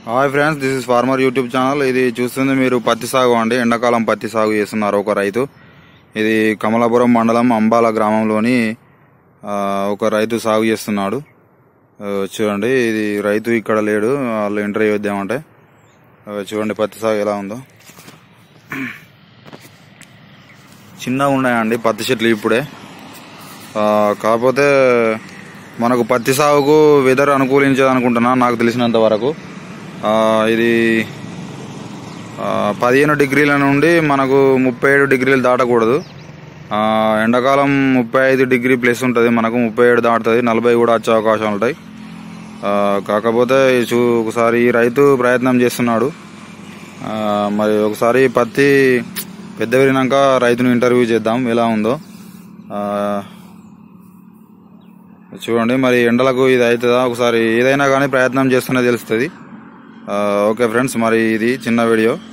hi friends this is farmer YouTube channel ఇది చూస్తుంది మీరు పత్తి సాగు అండి ఎండాకాలం పత్తి సాగు చేస్తున్నారు ఒక రైతు ఇది కమలాపురం మండలం అంబాల గ్రామంలోని ఆ, ఒక రైతు సాగు చేస్తున్నాడు ఆ, చూడండి ఇది రైతు ఇక్కడ లేడు వాళ్ళు ఇంటర్వ్యూ ఇద్దామంటే ఆ, చూడండి పత్తి సాగు ఎలా ఉందో చిన్నగా ఉన్నాయండి పత్తి చెట్లు ఇప్పుడే ఆ, కాకపోతే మనకు పత్తి సాగుకు వెదర్ అనుకూలించదు అనుకుంటున్నా నాకు తెలిసినంత వరకు ఆ, ఇది ఆ, పదిహేను డిగ్రీల నుండి మనకు ముప్పై ఏడు డిగ్రీలు దాటకూడదు ఆ, ఎండాకాలం ముప్పై ఐదు డిగ్రీ ప్లస్ ఉంటుంది మనకు ముప్పై ఏడు దాటుతుంది నలభై కూడా వచ్చే అవకాశాలు ఉంటాయి ఆ, కాకపోతే ఈ చూ ఒకసారి ఈ రైతు ప్రయత్నం చేస్తున్నాడు ఆ, మరి ఒకసారి పత్తి పెద్ద పెరిగినాక రైతును ఇంటర్వ్యూ చేద్దాం ఎలా ఉందో ఆ, చూడండి మరి ఎండలకు ఇది అవుతుందా ఒకసారి ఏదైనా కానీ ప్రయత్నం చేస్తూనే తెలుస్తుంది ఆ, ఓకే ఫ్రెండ్స్ మరి ఇది చిన్న వీడియో